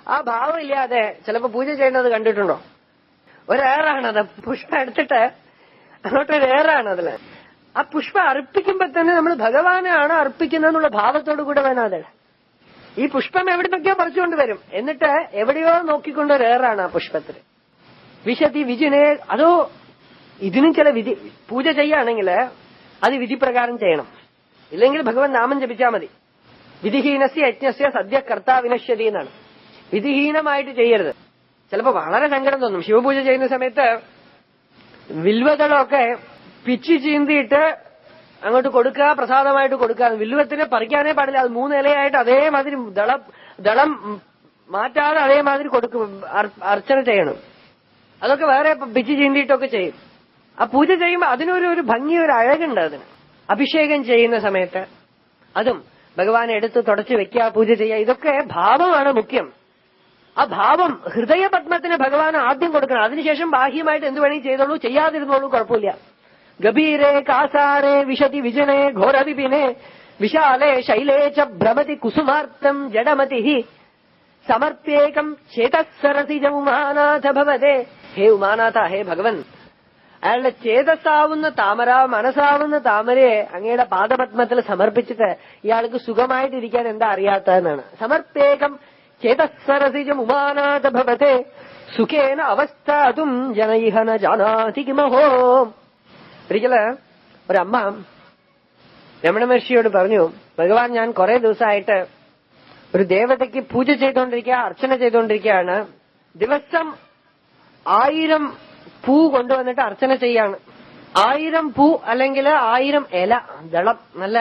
ആ ഭാവം ഇല്ലാതെ ചിലപ്പോ പൂജ ചെയ്യുന്നത് കണ്ടിട്ടുണ്ടോ ഒരേറാണത് പുഷ്പം എടുത്തിട്ട് അങ്ങോട്ടൊരു ഏറാണ് അതില് ആ പുഷ്പം അർപ്പിക്കുമ്പോ തന്നെ നമ്മൾ ഭഗവാനാണ് അർപ്പിക്കുന്നതെന്നുള്ള ഭാവത്തോടു കൂടെ വേണം അത് ഈ പുഷ്പം എവിടുന്നൊക്കെയോ പറിച്ചുകൊണ്ട് വരും എന്നിട്ട് എവിടെയോ നോക്കിക്കൊണ്ട് ഒരു ഏറാണ് ആ പുഷ്പത്തിന് വിശതി വിജിനെ അതോ ഇതിനും ചില വിധി പൂജ ചെയ്യുകയാണെങ്കിൽ അത് വിധിപ്രകാരം ചെയ്യണം ഇല്ലെങ്കിൽ ഭഗവാൻ നാമം ജപിച്ചാൽ മതി വിധിഹീനസ്യ യജ്ഞസ്യ സദ്യ കർത്താവിനശ്യതി എന്നാണ് വിധിഹീനമായിട്ട് ചെയ്യരുത് ചിലപ്പോ വളരെ സങ്കടം തോന്നും ശിവപൂജ ചെയ്യുന്ന സമയത്ത് വിൽവതളമൊക്കെ പിച്ചി ചീന്തിയിട്ട് അങ്ങോട്ട് കൊടുക്കുക പ്രസാദമായിട്ട് കൊടുക്കുക വില്ലുവത്തിനെ പറിക്കാനേ പാടില്ല അത് മൂന്ന് ഇലയായിട്ട് അതേമാതിരി ദളം ദളം മാറ്റാതെ അതേമാതിരി കൊടുക്കും അർ- അർച്ചന ചെയ്യണം അതൊക്കെ വേറെ പിച്ചി ചീന്തിയിട്ടൊക്കെ ചെയ്യും ആ പൂജ ചെയ്യുമ്പോൾ അതിനൊരു ഒരു ഭംഗി ഒരു അഴകുണ്ട് അതിന് അഭിഷേകം ചെയ്യുന്ന സമയത്ത് അതും ഭഗവാനെ എടുത്ത് തുടച്ചു വെക്കുക പൂജ ചെയ്യുക ഇതൊക്കെ ഭാവമാണ് മുഖ്യം ആ ഭാവം ഹൃദയപത്മത്തിന് ഭഗവാൻ ആദ്യം കൊടുക്കണം അതിനുശേഷം ബാഹ്യമായിട്ട് എന്ത് വേണമെങ്കിൽ ചെയ്തോളൂ ചെയ്യാതിരുന്നോളൂ കുഴപ്പമില്ല ഗഭീരേ കാസാരേ വിശതി വിജനെ ഘോരവിപിനെ വിശാലേ ശൈലേ ച ഭ്രമതി കുസുമാർത്ഥം ജഡമതി സമർപ്യേകം ചേതസരസിജ ഉമാനാഥ ഭവതേ ഹേ ഉമാനാഥ ഹേ ഭഗവൻ അയാളുടെ ചേതസ്സാവുന്ന താമര മനസ്സാവുന്ന താമരയെ അങ്ങയുടെ പാദപത്മത്തിൽ സമർപ്പിച്ചിട്ട് ഇയാൾക്ക് സുഖമായിട്ടിരിക്കാൻ എന്താ അറിയാത്തതെന്നാണ് സമർപ്പേകം ചേതസ്സരസിജം ഉമാനാഥ ഭവത്തെ സുഖേന അവസ്ഥാതും ജനയിഹന ജാനാതി കിമഹോ ഒരിക്കല് ഒരമ്മ രമണ മഹർഷിയോട് പറഞ്ഞു ഭഗവാൻ ഞാൻ കുറെ ദിവസമായിട്ട് ഒരു ദേവതയ്ക്ക് പൂജ ചെയ്തുകൊണ്ടിരിക്കുക അർച്ചന ചെയ്തുകൊണ്ടിരിക്കുകയാണ് ദിവസം ആയിരം പൂ കൊണ്ടുവന്നിട്ട് അർച്ചന ചെയ്യാണ് ആയിരം പൂ അല്ലെങ്കിൽ ആയിരം ഇല ദളം നല്ല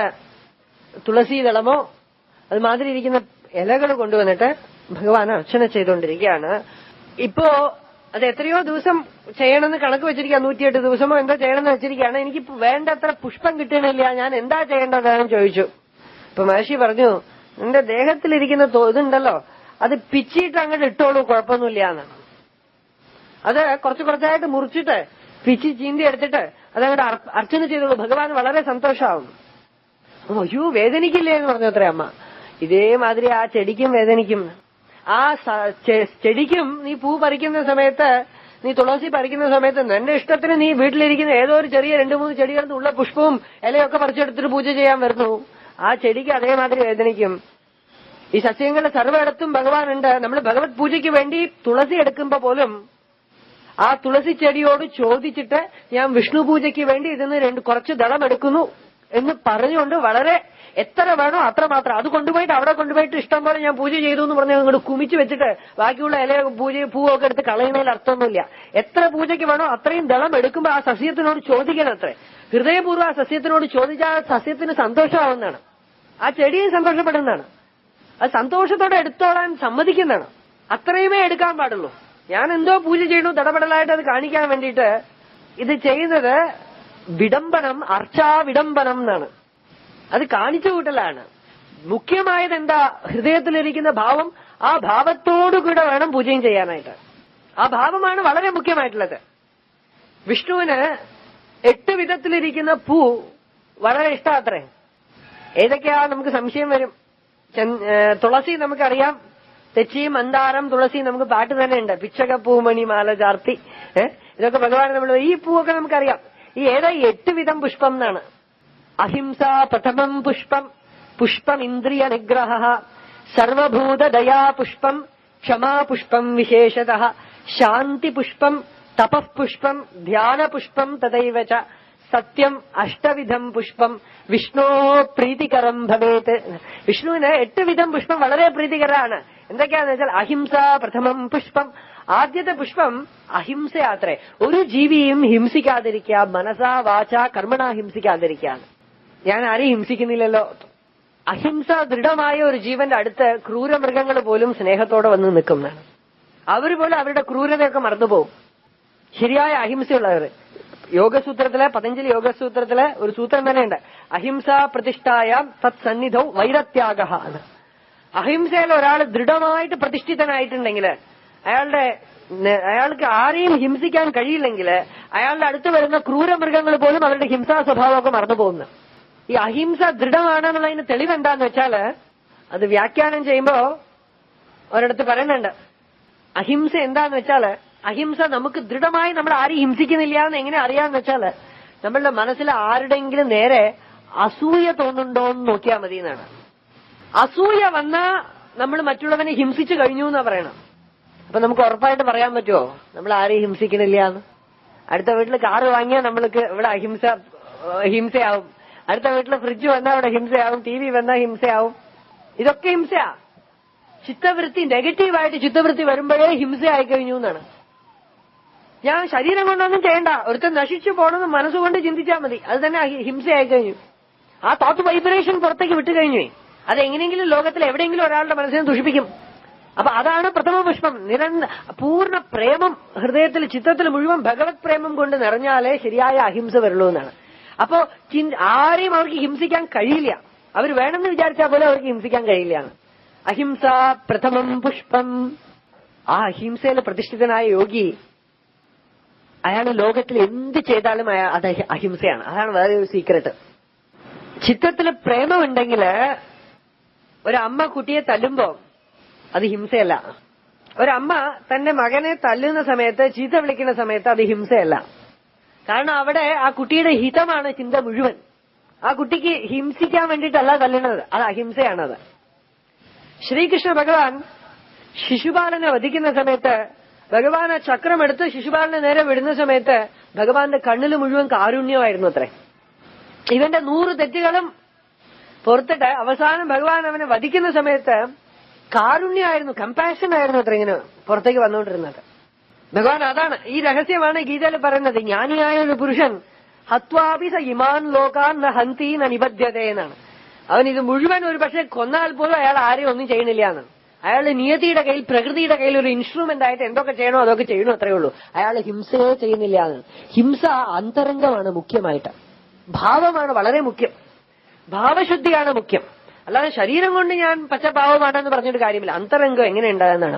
തുളസി ദളമോ അതുമാതിരി ഇരിക്കുന്ന ഇലകൾ കൊണ്ടുവന്നിട്ട് ഭഗവാൻ അർച്ചന ചെയ്തുകൊണ്ടിരിക്കുകയാണ് ഇപ്പോ അത് എത്രയോ ദിവസം ചെയ്യണമെന്ന് കണക്ക് വെച്ചിരിക്കുക നൂറ്റിയെട്ട് ദിവസമോ എന്തോ ചെയ്യണമെന്ന് വെച്ചിരിക്കുകയാണ് എനിക്ക് വേണ്ടത്ര പുഷ്പം കിട്ടണില്ല ഞാൻ എന്താ ചെയ്യേണ്ടതെന്ന് ചോദിച്ചു ഇപ്പൊ മഹർഷി പറഞ്ഞു നിന്റെ ദേഹത്തിലിരിക്കുന്ന തോ- ഇതുണ്ടല്ലോ അത് പിച്ചിയിട്ട് അങ്ങോട്ട് ഇട്ടോളൂ കുഴപ്പമൊന്നുമില്ല എന്നാണ് അത് കുറച്ച് കുറച്ചായിട്ട് മുറിച്ചിട്ട് പിച്ചി ചീന്തി എടുത്തിട്ട് അതങ്ങോട്ട് അർ- അർച്ചന ചെയ്തോളൂ ഭഗവാൻ വളരെ സന്തോഷമാവും ഓ, അയ്യോ വേദനിക്കില്ലേ എന്ന് പറഞ്ഞു അത്രേ അമ്മ ഇതേമാതിരി ആ ചെടിക്കും വേദനിക്കും ആ സ- ചെ- ചെടിക്കും നീ പൂ പറിക്കുന്ന സമയത്ത് നീ തുളസി പറിക്കുന്ന സമയത്ത് നിന്റെ ഇഷ്ടത്തിന് നീ വീട്ടിലിരിക്കുന്ന ഏതോ ഒരു ചെറിയ രണ്ടു മൂന്ന് ചെടികളിൽ ഉള്ള പുഷ്പവും ഇലയൊക്കെ പറിച്ചെടുത്തിട്ട് പൂജ ചെയ്യാൻ വരുന്നു ആ ചെടിക്ക് അതേമാതിരി വേദനിക്കും ഈ സസ്യങ്ങളുടെ സർവ്വയിടത്തും ഭഗവാൻ ഉണ്ട് നമ്മൾ ഭഗവത് പൂജയ്ക്ക് വേണ്ടി തുളസി എടുക്കുമ്പോ പോലും ആ തുളസി ചെടിയോട് ചോദിച്ചിട്ട് ഞാൻ വിഷ്ണു പൂജയ്ക്ക് വേണ്ടി ഇതിന് രണ്ട് കുറച്ച് ദളം എടുക്കുന്നു എന്ന് പറഞ്ഞുകൊണ്ട് വളരെ എത്ര വേണോ അത്ര മാത്രം അത് കൊണ്ടുപോയിട്ട് അവിടെ കൊണ്ടുപോയിട്ട് ഇഷ്ടം പോലെ ഞാൻ പൂജ ചെയ്തു എന്ന് പറഞ്ഞ് അങ്ങോട്ട് കുമിച്ച് വെച്ചിട്ട് ബാക്കിയുള്ള ഇല പൂജ പൂവൊക്കെ എടുത്ത് കളയുന്നതിൽ അർത്ഥമൊന്നുമില്ല എത്ര പൂജയ്ക്ക് വേണോ അത്രയും ദളം എടുക്കുമ്പോൾ ആ സസ്യത്തിനോട് ചോദിക്കണം അത്രേ ഹൃദയപൂർവ്വം ആ സസ്യത്തിനോട് ചോദിച്ചാൽ ആ സസ്യത്തിന് സന്തോഷമാവുന്നതാണ് ആ ചെടിയും സന്തോഷപ്പെടുന്നതാണ് അത് സന്തോഷത്തോടെ എടുത്തോളാൻ സമ്മതിക്കുന്നതാണ് അത്രയുമേ എടുക്കാൻ പാടുള്ളൂ ഞാൻ എന്തോ പൂജ ചെയ്യണു തടപടലായിട്ട് അത് കാണിക്കാൻ വേണ്ടിയിട്ട് ഇത് ചെയ്യുന്നത് വിഡംബനം അർച്ചാ വിഡംബനം എന്നാണ് അത് കാണിച്ചു കൂട്ടലാണ് മുഖ്യമായത് എന്താ ഹൃദയത്തിലിരിക്കുന്ന ഭാവം ആ ഭാവത്തോടുകൂടെ വേണം പൂജയും ചെയ്യാനായിട്ട് ആ ഭാവമാണ് വളരെ മുഖ്യമായിട്ടുള്ളത് വിഷ്ണുവിന് എട്ട് വിധത്തിലിരിക്കുന്ന പൂ വളരെ ഇഷ്ടാത്രേ ഏതൊക്കെയാ നമുക്ക് സംശയം വരും ചൻ- ഏ, തുളസി നമുക്കറിയാം തെച്ചി മന്ദാരം തുളസി നമുക്ക് പാട്ട് തന്നെ ഉണ്ട് പിച്ചക പൂമണി മാല ചാർത്തി ഏഹ് ഇതൊക്കെ ഭഗവാൻ നമ്മൾ ഈ പൂവൊക്കെ നമുക്കറിയാം ഈ ഏതാ ഈ എട്ട് വിധം പുഷ്പം എന്നാണ് അഹിംസ പ്രഥമം പുഷ്പം പുഷ്പം ഇന്ദ്രിയ നിഗ്രഹ സർവഭൂത ദയാ പുഷ്പം ക്ഷമാ പുഷ്പം വിശേഷത ശാന്തി പുഷ്പം തപഃ പുഷ്പം ധ്യാന പുഷ്പം തദൈവ ച സത്യം അഷ്ടവിധം പുഷ്പം വിഷ്ണോ പ്രീതികരം ഭവേത് വിഷ്ണുവിന് എട്ട് വിധം പുഷ്പം വളരെ പ്രീതികരാണ് എന്തൊക്കെയാന്ന് വെച്ചാൽ അഹിംസ പ്രഥമം പുഷ്പം ആദ്യത്തെ പുഷ്പം അഹിംസയാത്രേ ഒരു ജീവിയും ഹിംസിക്കാതിരിക്കുക മനസാ വാച കർമ്മണ ഹിംസിക്കാതിരിക്കുകയാണ് ഞാൻ ആരെയും ഹിംസിക്കുന്നില്ലല്ലോ അഹിംസ ദൃഢമായ ഒരു ജീവന്റെ അടുത്ത് ക്രൂരമൃഗങ്ങൾ പോലും സ്നേഹത്തോടെ വന്ന് നിൽക്കുന്നതാണ് അവർ പോലും അവരുടെ ക്രൂരതയൊക്കെ മറന്നുപോകും ശരിയായ അഹിംസയുള്ളവർ യോഗസൂത്രത്തിലെ പതഞ്ജലി യോഗസൂത്രത്തിലെ ഒരു സൂത്രം തന്നെയുണ്ട് അഹിംസ പ്രതിഷ്ഠായ തത് സന്നിധൗ വൈരത്യാഗ എന്ന് അഹിംസയിൽ ഒരാൾ ദൃഢമായിട്ട് പ്രതിഷ്ഠിതനായിട്ടുണ്ടെങ്കിൽ അയാളുടെ ന- അയാൾക്ക് ആരെയും ഹിംസിക്കാൻ കഴിയില്ലെങ്കിൽ അയാളുടെ അടുത്ത് വരുന്ന ക്രൂരമൃഗങ്ങൾ പോലും അവരുടെ ഹിംസാ സ്വഭാവമൊക്കെ മറന്നു പോകുന്നു ഈ അഹിംസ ദൃഢമാണെന്നുള്ളതിന് തെളിവ് എന്താന്ന് വെച്ചാല് അത് വ്യാഖ്യാനം ചെയ്യുമ്പോ ഒരിടത്ത് പറയുന്നുണ്ട് അഹിംസ എന്താന്ന് വെച്ചാല് അഹിംസ നമുക്ക് ദൃഢമായി നമ്മൾ ആരെയും ഹിംസിക്കുന്നില്ല എന്ന് എങ്ങനെ അറിയാന്ന് വെച്ചാല് നമ്മളുടെ മനസ്സിൽ ആരുടെങ്കിലും നേരെ അസൂയ തോന്നുന്നുണ്ടോ എന്ന് നോക്കിയാൽ മതി എന്നാണ് അസൂയ വന്നാ നമ്മൾ മറ്റുള്ളവനെ ഹിംസിച്ചു കഴിഞ്ഞു എന്നാ പറയണം അപ്പൊ നമുക്ക് ഉറപ്പായിട്ട് പറയാൻ പറ്റുമോ നമ്മൾ ആരെയും ഹിംസിക്കണില്ല എന്ന് അടുത്ത വീട്ടിൽ കാറ് വാങ്ങിയാൽ നമ്മൾക്ക് ഇവിടെ അഹിംസ ഏഹ് ഹിംസയാവും അടുത്ത വീട്ടിൽ ഫ്രിഡ്ജ് വന്നാൽ അവിടെ ഹിംസയാവും ടി വി വന്നാൽ ഹിംസയാവും ഇതൊക്കെ ഹിംസയാ ചിത്തവൃത്തി നെഗറ്റീവായിട്ട് ചിത്തവൃത്തി വരുമ്പോഴേ ഹിംസയായി കഴിഞ്ഞു എന്നാണ് ഞാൻ ശരീരം കൊണ്ടൊന്നും ചെയ്യണ്ട ഒരുത്തൻ നശിച്ചു പോണെന്ന് മനസ്സുകൊണ്ട് ചിന്തിച്ചാൽ മതി അത് തന്നെ അഹി- ഹിംസയായി കഴിഞ്ഞു ആ തോട്ട് വൈബ്രേഷൻ പുറത്തേക്ക് വിട്ടു കഴിഞ്ഞു അത് എങ്ങനെയെങ്കിലും ലോകത്തിൽ എവിടെയെങ്കിലും ഒരാളുടെ മനസ്സിനെ ദുഷിപ്പിക്കും അപ്പൊ അതാണ് പ്രഥമ പുഷ്പം നിരന്ത പൂർണ്ണ പ്രേമം ഹൃദയത്തിൽ ചിത്രത്തിൽ മുഴുവൻ ഭഗവത് പ്രേമം കൊണ്ട് നിറഞ്ഞാലേ ശരിയായ അഹിംസ വരുള്ളൂ എന്നാണ് അപ്പോ ചിൻ- ആരെയും അവർക്ക് ഹിംസിക്കാൻ കഴിയില്ല അവർ വേണമെന്ന് വിചാരിച്ചാൽ പോലും അവർക്ക് ഹിംസിക്കാൻ കഴിയില്ല അഹിംസ പ്രഥമം പുഷ്പം ആ അഹിംസയിൽ പ്രതിഷ്ഠിതനായ യോഗി അയാൾ ലോകത്തിൽ എന്ത് ചെയ്താലും അയാ- അത് അഹി- അഹിംസയാണ് അതാണ് വേറെ ഒരു സീക്രട്ട് ചിത്രത്തിൽ പ്രേമമുണ്ടെങ്കിൽ ഒരമ്മ കുട്ടിയെ തല്ലുമ്പോ അത് ഹിംസയല്ല ഒരമ്മ തന്റെ മകനെ തല്ലുന്ന സമയത്ത് ചീത്ത വിളിക്കുന്ന സമയത്ത് അത് ഹിംസയല്ല കാരണം അവിടെ ആ കുട്ടിയുടെ ഹിതമാണ് ചിന്ത മുഴുവൻ ആ കുട്ടിക്ക് ഹിംസിക്കാൻ വേണ്ടിയിട്ടല്ല തല്ലുന്നത് അത് അഹിംസയാണത് ശ്രീകൃഷ്ണ ഭഗവാൻ ശിശുപാലനെ വധിക്കുന്ന സമയത്ത് ഭഗവാൻ ആ ചക്രം എടുത്ത് ശിശുപാലനെ നേരെ വിടുന്ന സമയത്ത് ഭഗവാന്റെ കണ്ണിൽ മുഴുവൻ കാരുണ്യമായിരുന്നു അത്രേ ഇവന്റെ നൂറ് തെറ്റുകളും പുറത്തിട്ട് അവസാനം ഭഗവാൻ അവനെ വധിക്കുന്ന സമയത്ത് കാരുണ്യമായിരുന്നു കമ്പാഷൻ ആയിരുന്നു അത്ര ഇങ്ങനെ പുറത്തേക്ക് വന്നുകൊണ്ടിരുന്നത് ഭഗവാൻ അതാണ് ഈ രഹസ്യമാണ് ഗീതയിൽ പറയുന്നത് ജ്ഞാനിയായ ഒരു പുരുഷൻ ഹത്വാപി സ ഇമാൻ ലോകാൻ ന ഹന്തി ന നിബദ്ധ്യത എന്നാണ് അവൻ ഇത് മുഴുവൻ ഒരു പക്ഷെ കൊന്നാൽ പോലും അയാൾ ആരെയും ഒന്നും ചെയ്യണില്ല എന്നാണ് അയാൾ നിയതിയുടെ കയ്യിൽ പ്രകൃതിയുടെ കയ്യിൽ ഒരു ഇൻസ്ട്രുമെന്റ് ആയിട്ട് എന്തൊക്കെ ചെയ്യണോ അതൊക്കെ ചെയ്യണോ അത്രേ ഉള്ളൂ അയാൾ ഹിംസയെ ചെയ്യുന്നില്ല എന്നാണ് ഹിംസ അന്തരംഗമാണ് മുഖ്യമായിട്ട് ഭാവമാണ് വളരെ മുഖ്യം ഭാവശുദ്ധിയാണ് മുഖ്യം അല്ലാതെ ശരീരം കൊണ്ട് ഞാൻ പച്ചഭാവമാണെന്ന് പറഞ്ഞിട്ട് കാര്യമില്ല അന്തരംഗം എങ്ങനെ ഉണ്ടാകുന്നതാണ്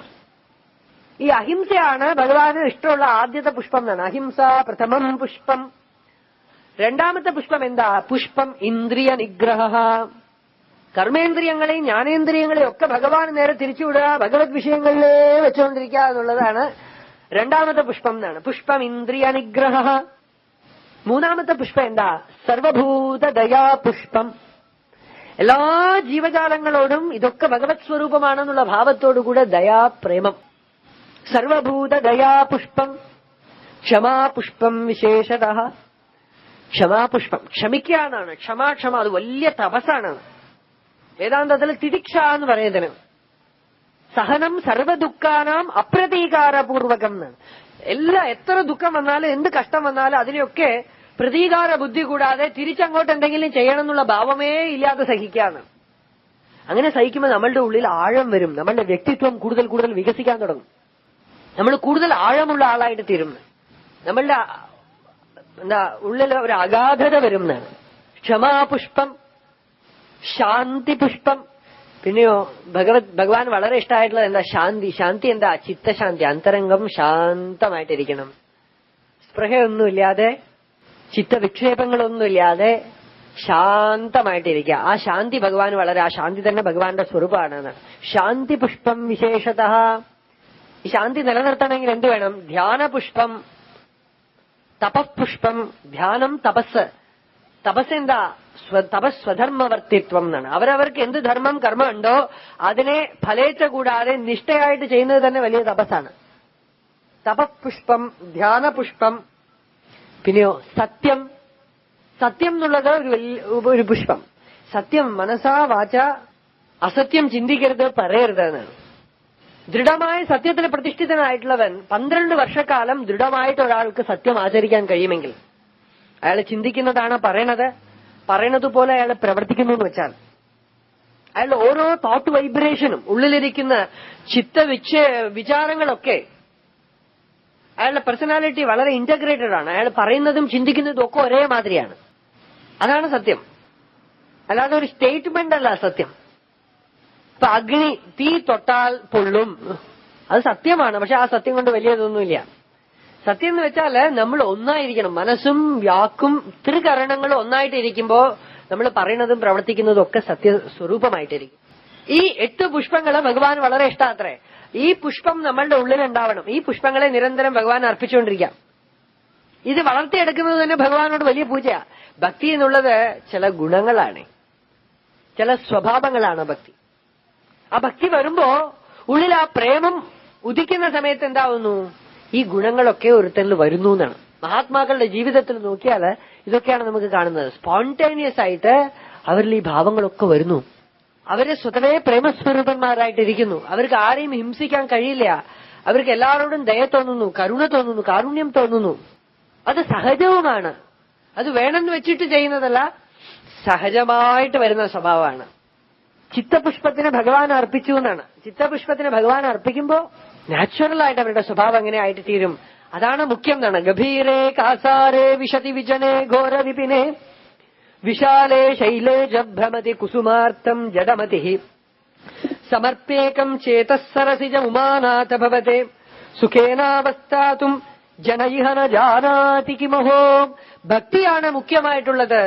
ഈ അഹിംസയാണ് ഭഗവാന് ഇഷ്ടമുള്ള ആദ്യത്തെ പുഷ്പം എന്നാണ് അഹിംസ പ്രഥമം പുഷ്പം രണ്ടാമത്തെ പുഷ്പം എന്താ പുഷ്പം ഇന്ദ്രിയ നിഗ്രഹ കർമ്മേന്ദ്രിയങ്ങളെയും ജ്ഞാനേന്ദ്രിയങ്ങളെയും ഒക്കെ ഭഗവാൻ നേരെ തിരിച്ചുവിടുക ഭഗവത് വിഷയങ്ങളിലേ വെച്ചുകൊണ്ടിരിക്കുക എന്നുള്ളതാണ് രണ്ടാമത്തെ പുഷ്പം എന്നാണ് പുഷ്പം ഇന്ദ്രിയ നിഗ്രഹ മൂന്നാമത്തെ പുഷ്പം എന്താ സർവഭൂത ദയാ പുഷ്പം എല്ലാ ജീവജാലങ്ങളോടും ഇതൊക്കെ ഭഗവത് സ്വരൂപമാണെന്നുള്ള ഭാവത്തോടുകൂടെ ദയാ പ്രേമം സർവഭൂത ദയാ പുഷ്പം ക്ഷമാപുഷ്പം വിശേഷത ക്ഷമാപുഷ്പം ക്ഷമിക്കുക എന്നാണ് ക്ഷമാക്ഷമ അത് വലിയ തപസ്സാണ് വേദാന്തത്തിൽ തിരിക്ഷ എന്ന് പറയുന്നതിന് സഹനം സർവദുഃഖാനാം അപ്രതീകാരപൂർവകം എന്നാണ് എല്ലാ എത്ര ദുഃഖം വന്നാലും എന്ത് കഷ്ടം വന്നാലും അതിനെയൊക്കെ പ്രതീകാര ബുദ്ധി കൂടാതെ തിരിച്ചങ്ങോട്ട് എന്തെങ്കിലും ചെയ്യണം എന്നുള്ള ഭാവമേ ഇല്ലാതെ സഹിക്കാന്ന് അങ്ങനെ സഹിക്കുമ്പോൾ നമ്മളുടെ ഉള്ളിൽ ആഴം വരും നമ്മളുടെ വ്യക്തിത്വം കൂടുതൽ കൂടുതൽ വികസിക്കാൻ തുടങ്ങും നമ്മൾ കൂടുതൽ ആഴമുള്ള ആളായിട്ട് തീരും നമ്മളുടെ എന്താ ഉള്ളിൽ ഒരു അഗാധത വരും എന്നാണ് ക്ഷമാപുഷ്പം ശാന്തി പുഷ്പം പിന്നെയോ ഭഗവത് ഭഗവാൻ വളരെ ഇഷ്ടമായിട്ടുള്ളത് എന്താ ശാന്തി ശാന്തി എന്താ ചിത്തശാന്തി അന്തരംഗം ശാന്തമായിട്ടിരിക്കണം സ്പൃഹയൊന്നുമില്ലാതെ ചിത്തവിക്ഷേപങ്ങളൊന്നുമില്ലാതെ ശാന്തമായിട്ടിരിക്കുക ആ ശാന്തി ഭഗവാൻ വളരെ ആ ശാന്തി തന്നെ ഭഗവാന്റെ സ്വരൂപമാണ് ശാന്തി പുഷ്പം വിശേഷത ഈ ശാന്തി നിലനിർത്തണമെങ്കിൽ എന്ത് വേണം ധ്യാനപുഷ്പം തപഃപുഷ്പം ധ്യാനം തപസ് തപസ് എന്താ സ്വ- തപസ് സ്വധർമ്മവർത്തിത്വം എന്നാണ് അവരവർക്ക് എന്ത് ധർമ്മം കർമ്മം ഉണ്ടോ അതിനെ ഫലേച്ച കൂടാതെ നിഷ്ഠയായിട്ട് ചെയ്യുന്നത് തന്നെ വലിയ തപസ്സാണ് തപഃപുഷ്പം ധ്യാനപുഷ്പം പിന്നെയോ സത്യം സത്യം എന്നുള്ളത് ഒരു വലിയ ഒരു പുഷ്പം സത്യം മനസ്സാ വാച അസത്യം ചിന്തിക്കരുത് പറയരുത് എന്നാണ് ദൃഢമായ സത്യത്തിൽ പ്രതിഷ്ഠിതനായിട്ടുള്ളവൻ പന്ത്രണ്ട് വർഷക്കാലം ദൃഢമായിട്ട് ഒരാൾക്ക് സത്യം ആചരിക്കാൻ കഴിയുമെങ്കിൽ അയാൾ ചിന്തിക്കുന്നതാണ് പറയണത് പറയണത് പോലെ അയാൾ പ്രവർത്തിക്കുന്നു എന്ന് വെച്ചാൽ അയാളുടെ ഓരോ തോട്ട് വൈബ്രേഷനും ഉള്ളിലിരിക്കുന്ന ചിത്ത വിച്ച വിചാരങ്ങളൊക്കെ അയാളുടെ പേഴ്സണാലിറ്റി വളരെ ഇന്റഗ്രേറ്റഡ് ആണ് അയാൾ പറയുന്നതും ചിന്തിക്കുന്നതും ഒക്കെ ഒരേ മാതിരിയാണ് അതാണ് സത്യം അല്ലാതെ ഒരു സ്റ്റേറ്റ്മെന്റ് അല്ല സത്യം ഇപ്പൊ അഗ്നി തീ തൊട്ടാൽ പൊള്ളും അത് സത്യമാണ് പക്ഷെ ആ സത്യം കൊണ്ട് വലിയതൊന്നുമില്ല സത്യം എന്ന് വെച്ചാല് നമ്മൾ ഒന്നായിരിക്കണം മനസ്സും വ്യാക്കും ത്രികരണങ്ങളും ഒന്നായിട്ട് ഇരിക്കുമ്പോ നമ്മൾ പറയുന്നതും പ്രവർത്തിക്കുന്നതും ഒക്കെ സത്യ സ്വരൂപമായിട്ടിരിക്കും ഈ എട്ട് പുഷ്പങ്ങള് ഭഗവാൻ വളരെ ഇഷ്ടാത്രേ ഈ പുഷ്പം നമ്മളുടെ ഉള്ളിൽ ഉണ്ടാവണം ഈ പുഷ്പങ്ങളെ നിരന്തരം ഭഗവാൻ അർപ്പിച്ചുകൊണ്ടിരിക്കാം ഇത് വളർത്തിയെടുക്കുന്നത് തന്നെ ഭഗവാനോട് വലിയ പൂജയാ ഭക്തി എന്നുള്ളത് ചില ഗുണങ്ങളാണ് ചില സ്വഭാവങ്ങളാണ് ഭക്തി ആ ഭക്തി വരുമ്പോ ഉള്ളിൽ ആ പ്രേമം ഉദിക്കുന്ന സമയത്ത് എന്താവുന്നു ഈ ഗുണങ്ങളൊക്കെ ഒരുത്തരിൽ വരുന്നു എന്നാണ് മഹാത്മാക്കളുടെ ജീവിതത്തിൽ നോക്കിയാൽ ഇതൊക്കെയാണ് നമുക്ക് കാണുന്നത് സ്പോണ്ടേനിയസ് ആയിട്ട് അവരിൽ ഈ ഭാവങ്ങളൊക്കെ വരുന്നു അവര് സ്വതവേ പ്രേമസ്വരൂപന്മാരായിട്ടിരിക്കുന്നു അവർക്ക് ആരെയും ഹിംസിക്കാൻ കഴിയില്ല അവർക്ക് എല്ലാവരോടും ദയ തോന്നുന്നു കരുണ തോന്നുന്നു കാരുണ്യം തോന്നുന്നു അത് സഹജവുമാണ് അത് വേണമെന്ന് വെച്ചിട്ട് ചെയ്യുന്നതല്ല സഹജമായിട്ട് വരുന്ന സ്വഭാവമാണ് ചിത്തപുഷ്പത്തിന് ഭഗവാൻ അർപ്പിച്ചു എന്നാണ് ചിത്തപുഷ്പത്തിന് ഭഗവാൻ അർപ്പിക്കുമ്പോ നാച്ചുറൽ ആയിട്ട് അവരുടെ സ്വഭാവം എങ്ങനെ ആയിട്ട് തീരും അതാണ് മുഖ്യം എന്നാണ് ഗഭീരേ കാസാരേ വിശതി വിജനെ ഘോര വിപിനെ വിശാലേ ശൈലേ ജഭ്രമതി കുസുമാർത്ഥം ജഡമതി സമർപ്പേകം ചേതസരസിജ ഉമാനാഥ ഭവത്തെ സുഖേനാവസ്ഥാതും ജനയിഹന ജാനാതി കിമഹോ ഭക്തിയാണ് മുഖ്യമായിട്ടുള്ളത്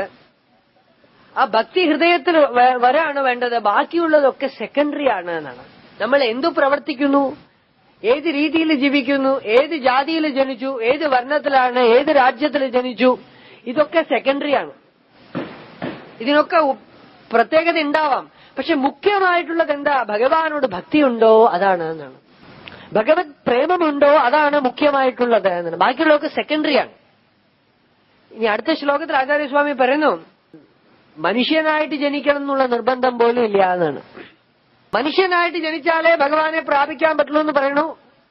ആ ഭക്തി ഹൃദയത്തിൽ വ- വരാണ് വേണ്ടത് ബാക്കിയുള്ളതൊക്കെ സെക്കൻഡറി ആണ് എന്നാണ് നമ്മൾ എന്തു പ്രവർത്തിക്കുന്നു ഏത് രീതിയിൽ ജീവിക്കുന്നു ഏത് ജാതിയിൽ ജനിച്ചു ഏത് വർണ്ണത്തിലാണ് ഏത് രാജ്യത്തിൽ ജനിച്ചു ഇതൊക്കെ സെക്കൻഡറി ആണ് ഇതിനൊക്കെ ഉ- പ്രത്യേകത ഉണ്ടാവാം പക്ഷെ മുഖ്യമായിട്ടുള്ളത് എന്താ ഭഗവാനോട് ഭക്തിയുണ്ടോ അതാണ് എന്നാണ് ഭഗവത് പ്രേമമുണ്ടോ അതാണ് മുഖ്യമായിട്ടുള്ളത് എന്നാണ് ബാക്കിയുള്ളതൊക്കെ സെക്കൻഡറി ആണ് ഇനി അടുത്ത ശ്ലോകത്തിൽ ആചാര്യസ്വാമി പറയുന്നു മനുഷ്യനായിട്ട് ജനിക്കണം എന്നുള്ള നിർബന്ധം പോലും ഇല്ല എന്നാണ് മനുഷ്യനായിട്ട് ജനിച്ചാലേ ഭഗവാനെ പ്രാപിക്കാൻ പറ്റുള്ളൂ എന്ന് പറയണു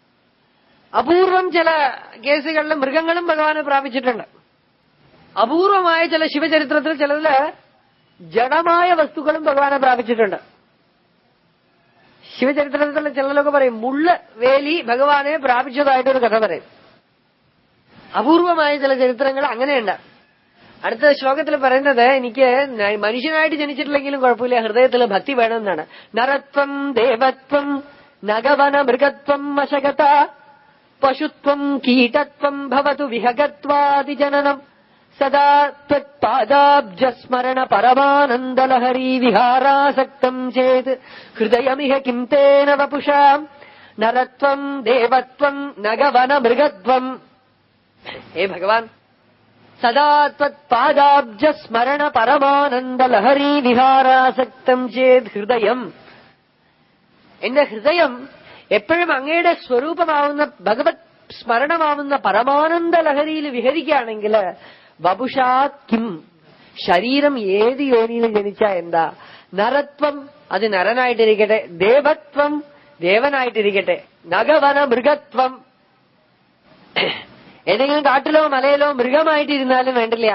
അപൂർവം ചില കേസുകളിൽ മൃഗങ്ങളും ഭഗവാനെ പ്രാപിച്ചിട്ടുണ്ട് അപൂർവമായ ചില ശിവചരിത്രത്തിൽ ചിലതില് ജഡമായ വസ്തുക്കളും ഭഗവാനെ പ്രാപിച്ചിട്ടുണ്ട് ശിവചരിത്രത്തിൽ ചിലരൊക്കെ പറയും മുള്ള വേലി ഭഗവാനെ പ്രാപിച്ചതായിട്ടൊരു കഥ പറയും അപൂർവമായ ചില ചരിത്രങ്ങൾ അങ്ങനെയുണ്ട് അടുത്ത ശ്ലോകത്തിൽ പറയുന്നത് എനിക്ക് ന- മനുഷ്യനായിട്ട് ജനിച്ചിട്ടില്ലെങ്കിലും കുഴപ്പമില്ല ഹൃദയത്തിൽ ഭക്തി വേണമെന്നാണ് നരത്വം ദേവത്വം നഗവന മൃഗത്വം വശകത പശുത്വം കീടത്വം ഭവതു വിഹഗത്വാദിജനനം സദാ ത്വത്പാദാബ്ജസ്മരണ പരമാനന്ദലഹരീ വിഹാരാസക്തം ചേത് ഹൃദയമിഹ കിം തേന വപുഷാം നരത്വം ദേവത്വം നഗവന മൃഗത്വം ഹേ ഭഗവാൻ സദാ ത്വത്പാദാബ്ജ സ്മരണ പരമാനന്ദ ലഹരീ വിഹാരാസക്തം ചേത് ഹൃദയം എന്റെ ഹൃദയം എപ്പോഴും അങ്ങയുടെ സ്വരൂപമാവുന്ന ഭഗവത് സ്മരണമാവുന്ന പരമാനന്ദ ലഹരിയിൽ വിഹരിക്കുകയാണെങ്കിൽ വപുഷാത് കിം ശരീരം ഏത് യോനിയിൽ ജനിച്ച എന്താ നരത്വം അത് നരനായിട്ടിരിക്കട്ടെ ദേവത്വം ദേവനായിട്ടിരിക്കട്ടെ നഗവന മൃഗത്വം ഏതെങ്കിലും കാട്ടിലോ മലയിലോ മൃഗമായിട്ടിരുന്നാലും വേണ്ടില്ല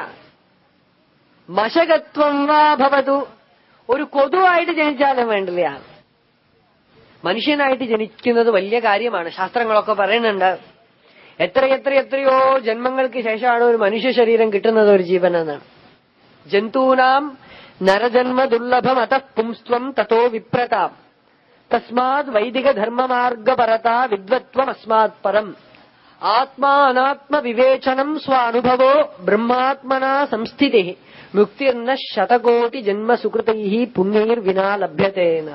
മശകത്വം വാ ഭവതു ഒരു കൊതുവായിട്ട് ജനിച്ചാലും വേണ്ടില്ല മനുഷ്യനായിട്ട് ജനിക്കുന്നത് വലിയ കാര്യമാണ് ശാസ്ത്രങ്ങളൊക്കെ പറയുന്നുണ്ട് എത്ര എത്ര എത്രയോ ജന്മങ്ങൾക്ക് ശേഷമാണ് ഒരു മനുഷ്യ ശരീരം കിട്ടുന്നത് ഒരു ജീവൻ എന്നാണ് ജന്തൂനാം നരജന്മ ദുർലഭം അത പുംസ്ത്വം തത്തോ വിപ്രതാം തസ്മാത് വൈദിക ധർമ്മമാർഗപരത വിദ്വത്വം അസ്മാത് പരം ആത്മാനാത്മ വിവേചനം സ്വാനുഭവോ ബ്രഹ്മാത്മനാ സംസ്ഥിതി മുക്തിർന്ന ശതകോടി ജന്മ സുകൃതൈ പുണ്യൈർ വിനാ ലഭ്യതേന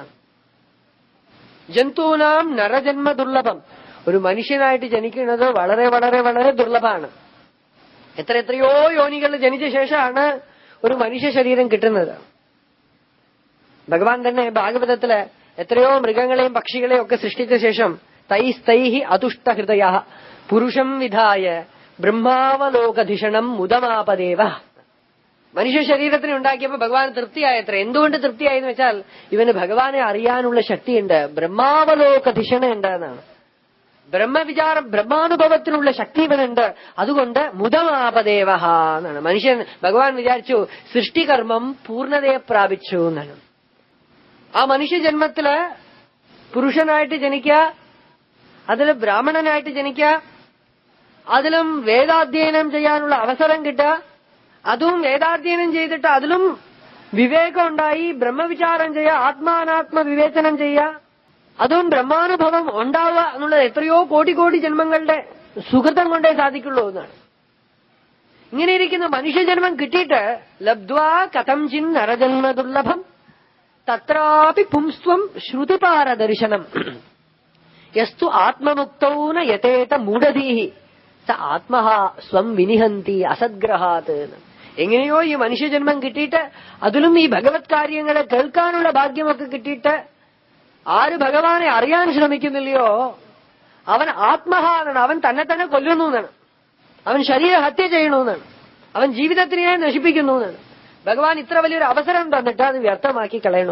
ജന്തൂനാം നരജന്മ ദുർലഭം ഒരു മനുഷ്യനായിട്ട് ജനിക്കുന്നത് വളരെ വളരെ വളരെ ദുർലഭമാണ് എത്ര എത്രയോ യോനികളിൽ ജനിച്ച ശേഷമാണ് ഒരു മനുഷ്യ ശരീരം കിട്ടുന്നത് ഭഗവാൻ തന്നെ ഭാഗവതത്തില് എത്രയോ മൃഗങ്ങളെയും പക്ഷികളെയും ഒക്കെ സൃഷ്ടിച്ച ശേഷം തൈസ്തൈഹി അതുഷ്ട ഹൃദയ പുരുഷം വിധായ ബ്രഹ്മാവലോകധിഷണം മുദമാപദേവ മനുഷ്യ ശരീരത്തിന് ഉണ്ടാക്കിയപ്പോ ഭഗവാൻ തൃപ്തിയായത്ര എന്തുകൊണ്ട് തൃപ്തിയായെന്ന് വെച്ചാൽ ഇവന് ഭഗവാനെ അറിയാനുള്ള ശക്തിയുണ്ട് ബ്രഹ്മാവലോകധിഷണ ഉണ്ട് എന്നാണ് ബ്രഹ്മവിചാരം ബ്രഹ്മാനുഭവത്തിനുള്ള ശക്തി ഇവനുണ്ട് അതുകൊണ്ട് മുദമാപദേവ എന്നാണ് മനുഷ്യൻ ഭഗവാൻ വിചാരിച്ചു സൃഷ്ടികർമ്മം പൂർണ്ണതയെ പ്രാപിച്ചു എന്നാണ് ആ മനുഷ്യജന്മത്തില് പുരുഷനായിട്ട് ജനിക്കുക അതിൽ ബ്രാഹ്മണനായിട്ട് ജനിക്കുക അതിലും വേദാധ്യയനം ചെയ്യാനുള്ള അവസരം കിട്ടുക അതും വേദാധ്യയനം ചെയ്തിട്ട് അതിലും വിവേകം ഉണ്ടായി ബ്രഹ്മവിചാരം ചെയ്യുക ആത്മാനാത്മ വിവേചനം ചെയ്യുക അതും ബ്രഹ്മാനുഭവം ഉണ്ടാവുക എന്നുള്ളത് എത്രയോ കോടി കോടി ജന്മങ്ങളുടെ സുഹൃതം കൊണ്ടേ സാധിക്കുള്ളൂ എന്നാണ് ഇങ്ങനെ ഇരിക്കുന്ന മനുഷ്യജന്മം കിട്ടിയിട്ട് ലബ്ധ്വാ കഥം ചിൻ നരജന്മ ദുർലഭം തത്രാപി പുംസ്ത്വം ശ്രുതിപാരദർശനം യസ്തു ആത്മമുക്തൗ ന യഥേത മൂഢധീഹി സ ആത്മഹ സ്വം വിനിഹന്തി അസദ്ഗ്രഹാത് എന്ന്. എങ്ങനെയോ ഈ മനുഷ്യജന്മം കിട്ടിയിട്ട് അതിലും ഈ ഭഗവത് കാര്യങ്ങളെ കേൾക്കാനുള്ള ഭാഗ്യമൊക്കെ കിട്ടിയിട്ട് ആര് ഭഗവാനെ അറിയാൻ ശ്രമിക്കുന്നില്ലയോ അവൻ ആത്മഹ എന്നാണ് അവൻ തന്നെ തന്നെ കൊല്ലുന്നു എന്നാണ് അവൻ ശരീരഹത്യ ചെയ്യണു എന്നാണ് അവൻ ജീവിതത്തിനെ നശിപ്പിക്കുന്നു എന്നാണ് ഭഗവാൻ ഇത്ര വലിയൊരു അവസരം തന്നിട്ട് അത് വ്യർത്ഥമാക്കി കളയണു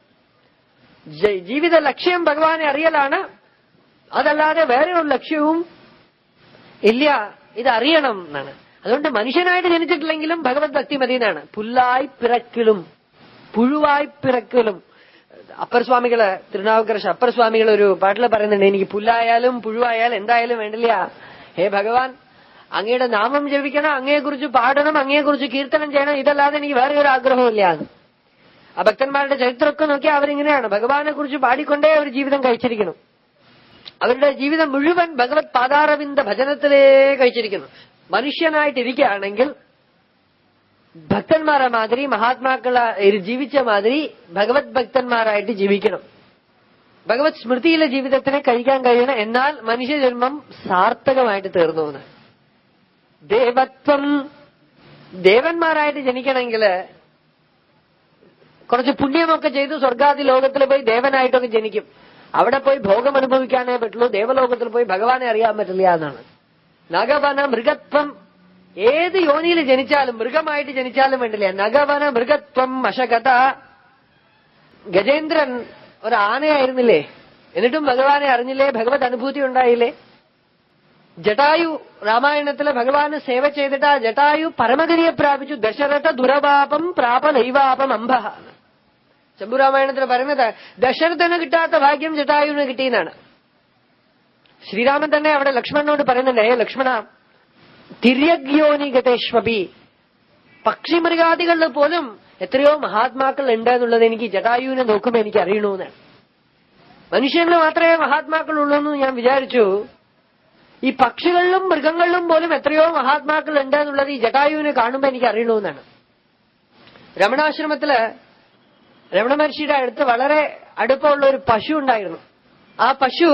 ജ- ജീവിത ലക്ഷ്യം ഭഗവാനെ അറിയലാണ് അതല്ലാതെ വേറെ ഒരു ലക്ഷ്യവും ഇല്ല ഇത് അറിയണം എന്നാണ് അതുകൊണ്ട് മനുഷ്യനായിട്ട് ജനിച്ചിട്ടില്ലെങ്കിലും ഭഗവത് ഭക്തി മതി എന്നാണ് പുല്ലായി പിറക്കിലും പുഴുവായി പിറക്കിലും അപ്പർ സ്വാമികള് തിരുനാവുക്കര അപ്പർ സ്വാമികൾ ഒരു പാട്ടിൽ പറയുന്നുണ്ട് എനിക്ക് പുല്ലായാലും പുഴുവായാലും എന്തായാലും വേണ്ടില്ല ഹേ ഭഗവാൻ അങ്ങയുടെ നാമം ജപിക്കണം അങ്ങയെക്കുറിച്ച് പാടണം അങ്ങയെക്കുറിച്ച് കീർത്തനം ചെയ്യണം ഇതല്ലാതെ എനിക്ക് വേറെ ഒരു ആഗ്രഹമില്ല എന്ന്. ആ ഭക്തന്മാരുടെ ചരിത്രമൊക്കെ നോക്കിയാൽ അവരിങ്ങനെയാണ് ഭഗവാനെ കുറിച്ച് പാടിക്കൊണ്ടേ അവർ ജീവിതം കഴിച്ചിരിക്കണം അവരുടെ ജീവിതം മുഴുവൻ ഭഗവത് പാതാരവിന്ദ ഭജനത്തിലേ കഴിച്ചിരിക്കുന്നു മനുഷ്യനായിട്ടിരിക്കുകയാണെങ്കിൽ ഭക്തന്മാരെ മാതിരി മഹാത്മാക്കളെ ജീവിച്ച മാതിരി ഭഗവത് ഭക്തന്മാരായിട്ട് ജീവിക്കണം ഭഗവത് സ്മൃതിയിലെ ജീവിതത്തിനെ കഴിക്കാൻ കഴിയണം എന്നാൽ മനുഷ്യജന്മം സാർത്ഥകമായിട്ട് തീർന്നു എന്ന് ദേവത്വം ദേവന്മാരായിട്ട് ജനിക്കണമെങ്കിൽ കുറച്ച് പുണ്യമൊക്കെ ചെയ്ത് സ്വർഗാദി ലോകത്തിൽ പോയി ദേവനായിട്ടൊക്കെ ജനിക്കും അവിടെ പോയി ഭോഗം അനുഭവിക്കാനേ പറ്റുള്ളൂ ദേവലോകത്തിൽ പോയി ഭഗവാനെ അറിയാൻ പറ്റില്ല എന്നാണ് നഗവന മൃഗത്വം ഏത് യോനിയിൽ ജനിച്ചാലും മൃഗമായിട്ട് ജനിച്ചാലും വേണ്ടില്ല നഗവന മൃഗത്വം അശകത ഗജേന്ദ്രൻ ഒരു ആനയായിരുന്നില്ലേ എന്നിട്ടും ഭഗവാനെ അറിഞ്ഞില്ലേ ഭഗവത് അനുഭൂതി ഉണ്ടായില്ലേ ജടായു രാമായണത്തിലെ ഭഗവാന് സേവ ചെയ്തിട്ട് ആ ജടായു പരമഗതിയെ പ്രാപിച്ചു ദശരഥ ദുരപാപം പ്രാപ നൈവാപം അംബ ശംഭുരാമായണത്തിൽ പറയുന്നത് ദശരഥന് കിട്ടാത്ത ഭാഗ്യം ജടായുവിന് കിട്ടിയെന്നാണ് ശ്രീരാമൻ തന്നെ അവിടെ ലക്ഷ്മണനോട് പറയുന്നുണ്ട് "ഹേ ലക്ഷ്മണ തിര്യഗ്യോനി ഗതേഷ്വപി പക്ഷിമൃഗാദികളിൽ പോലും എത്രയോ മഹാത്മാക്കൾ ഉണ്ട് എന്നുള്ളത് എനിക്ക് ജടായുവിനെ നോക്കുമ്പോൾ എനിക്ക് അറിയണമെന്നാണ് മനുഷ്യനിൽ മാത്രമേ മഹാത്മാക്കൾ ഉള്ളൂ എന്ന് ഞാൻ വിചാരിച്ചു ഈ പക്ഷികളിലും മൃഗങ്ങളിലും പോലും എത്രയോ മഹാത്മാക്കൾ ഉണ്ട് എന്നുള്ളത് ഈ ജടായുവിനെ കാണുമ്പോൾ എനിക്ക് അറിയണമെന്നാണ് രമണാശ്രമത്തില് രമണ മഹർഷിയുടെ അടുത്ത് വളരെ അടുപ്പമുള്ള ഒരു പശു ഉണ്ടായിരുന്നു ആ പശു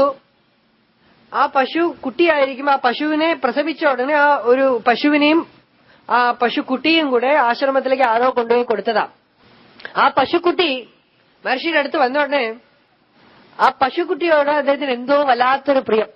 ആ പശു കുട്ടിയായിരിക്കും ആ പശുവിനെ പ്രസവിച്ച ഉടനെ ആ ഒരു പശുവിനെയും ആ പശുക്കുട്ടിയും കൂടെ ആശ്രമത്തിലേക്ക് ആരോ കൊണ്ടുപോയി കൊടുത്തതാ ആ പശുക്കുട്ടി മഹർഷിയുടെ അടുത്ത് വന്ന ഉടനെ ആ പശുക്കുട്ടിയോട് അദ്ദേഹത്തിന് എന്തോ വല്ലാത്തൊരു പ്രിയം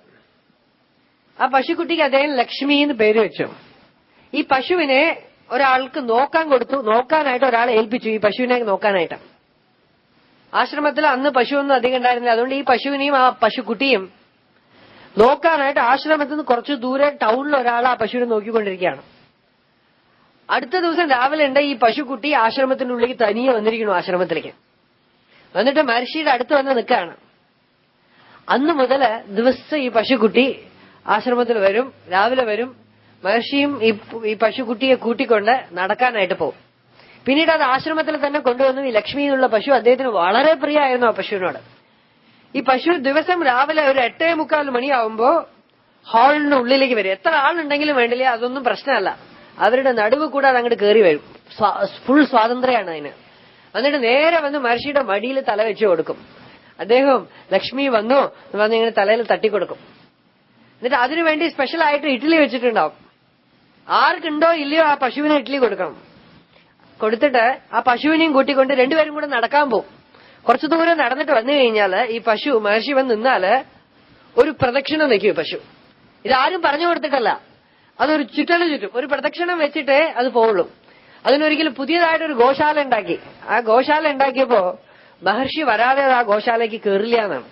ആ പശുക്കുട്ടിക്ക് അദ്ദേഹം ലക്ഷ്മി എന്ന് പേര് വെച്ചു ഈ പശുവിനെ ഒരാൾക്ക് നോക്കാൻ കൊടുത്തു നോക്കാനായിട്ട് ഒരാളെ ഏൽപ്പിച്ചു ഈ പശുവിനെ നോക്കാനായിട്ട് ആശ്രമത്തിൽ അന്ന് പശുവൊന്നും അധികം ഉണ്ടായിരുന്നില്ല അതുകൊണ്ട് ഈ പശുവിനെയും ആ പശുക്കുട്ടിയും നോക്കാനായിട്ട് ആശ്രമത്തിൽ നിന്ന് കുറച്ച് ദൂരെ ടൗണിൽ ഒരാൾ ആ പശുവിനെ നോക്കിക്കൊണ്ടിരിക്കുകയാണ് അടുത്ത ദിവസം രാവിലെ ഉണ്ട് ഈ പശുക്കുട്ടി ആശ്രമത്തിന്റെ ഉള്ളിലേക്ക് തനിയെ വന്നിരിക്കുന്നു ആശ്രമത്തിലേക്ക് എന്നിട്ട് മഹർഷിയുടെ അടുത്ത് വന്ന് നിൽക്കുകയാണ് അന്ന് മുതൽ ദിവസം ഈ പശുക്കുട്ടി ആശ്രമത്തിൽ വരും രാവിലെ വരും മഹർഷിയും ഈ ഈ പശുക്കുട്ടിയെ കൂട്ടിക്കൊണ്ട് നടക്കാനായിട്ട് പോകും പിന്നീട് അത് ആശ്രമത്തിൽ തന്നെ കൊണ്ടുവന്നു ഈ ലക്ഷ്മി എന്നുള്ള പശു അദ്ദേഹത്തിന് വളരെ പ്രിയമായിരുന്നു ആ പശുവിനോട് ഈ പശു ദിവസം രാവിലെ ഒരു എട്ടേ മുക്കാൽ മണിയാവുമ്പോ ഹാളിന് ഉള്ളിലേക്ക് വരും എത്ര ആളുണ്ടെങ്കിലും വേണ്ടില്ല അതൊന്നും പ്രശ്നമല്ല അവരുടെ നടുവ് കൂടെ അത് അങ്ങോട്ട് കയറി വരും ഫുൾ സ്വാതന്ത്ര്യമാണ് അതിന് എന്നിട്ട് നേരെ വന്ന് മഹർഷിയുടെ മടിയിൽ തല വെച്ച് കൊടുക്കും അദ്ദേഹം ലക്ഷ്മി വന്നു വന്ന് ഇങ്ങനെ തലയിൽ തട്ടിക്കൊടുക്കും എന്നിട്ട് അതിനുവേണ്ടി സ്പെഷ്യൽ ആയിട്ട് ഇഡ്ഡലി വെച്ചിട്ടുണ്ടാവും ആർക്കുണ്ടോ ഇല്ലയോ ആ പശുവിന് ഇഡ്ഡലി കൊടുക്കണം കൊടുത്തിട്ട് ആ പശുവിനെയും കൂട്ടിക്കൊണ്ട് രണ്ടുപേരും കൂടെ നടക്കാൻ പോകും കുറച്ചു ദൂരം നടന്നിട്ട് വന്നു കഴിഞ്ഞാല് ഈ പശു മഹർഷി വന്ന് നിന്നാല് ഒരു പ്രദക്ഷിണം വെക്കും ഈ പശു ഇതാരും പറഞ്ഞു കൊടുത്തിട്ടല്ല അതൊരു ചുറ്റല ചുറ്റും ഒരു പ്രദക്ഷിണം വെച്ചിട്ടേ അത് പോവുള്ളൂ അതിനൊരിക്കലും പുതിയതായിട്ട് ഒരു ഗോശാല ഉണ്ടാക്കി ആ ഗോശാല ഉണ്ടാക്കിയപ്പോ മഹർഷി വരാതെ അത് ആ ഗോശാലയ്ക്ക് കയറില്ല എന്നാണ്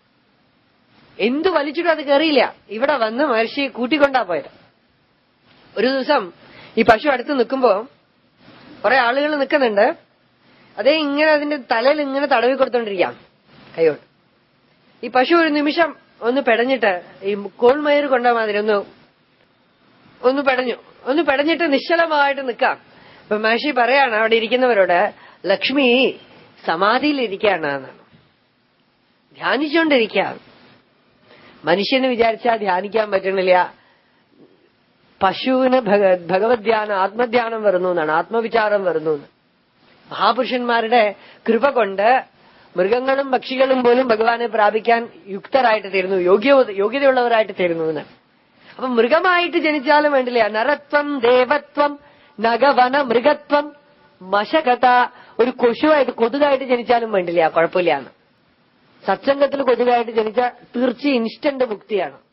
എന്തു വലിച്ചിട്ടും അത് കയറിയില്ല ഇവിടെ വന്ന് മഹർഷി കൂട്ടിക്കൊണ്ടാ പോയത് ഒരു ദിവസം ഈ പശു അടുത്ത് നിൽക്കുമ്പോ കുറെ ആളുകൾ നിൽക്കുന്നുണ്ട് അതേ ഇങ്ങനെ അതിന്റെ തലയിൽ ഇങ്ങനെ തടവി കൊടുത്തോണ്ടിരിക്കാം കൈയോട്ട് ഈ പശു ഒരു നിമിഷം ഒന്ന് പെടഞ്ഞിട്ട് ഈ കോൾമയർ കൊണ്ട മാതിരി ഒന്ന് ഒന്ന് പെടഞ്ഞു ഒന്ന് പെടഞ്ഞിട്ട് നിശ്ചലമായിട്ട് നിൽക്കാം അപ്പൊ മഹർഷി പറയാണ് അവിടെ ഇരിക്കുന്നവരോട് ലക്ഷ്മി സമാധിയിലിരിക്കുകയാണ് എന്നാണ് ധ്യാനിച്ചുകൊണ്ടിരിക്കുകയാണ് മനുഷ്യന് വിചാരിച്ചാൽ ധ്യാനിക്കാൻ പറ്റണില്ല പശുവിന് ഭഗ- ഭഗവത് ധ്യാനം ആത്മധ്യാനം വരുന്നു എന്നാണ് ആത്മവിചാരം വരുന്നു എന്ന് മഹാപുരുഷന്മാരുടെ കൃപ കൊണ്ട് മൃഗങ്ങളും പക്ഷികളും പോലും ഭഗവാനെ പ്രാപിക്കാൻ യുക്തരായിട്ട് തീരുന്നു യോഗ്യ യോഗ്യതയുള്ളവരായിട്ട് തീരുന്നു എന്ന് അപ്പൊ മൃഗമായിട്ട് ജനിച്ചാലും വേണ്ടില്ല നരത്വം ദേവത്വം നഗവന മൃഗത്വം മശകഥ ഒരു കൊശുവായിട്ട് കൊതുകായിട്ട് ജനിച്ചാലും വേണ്ടില്ല കുഴപ്പമില്ല എന്ന് സത്സംഗത്തിൽ കൊതുകായിട്ട് ജനിച്ച തീർച്ച ഇൻസ്റ്റന്റ് മുക്തിയാണ്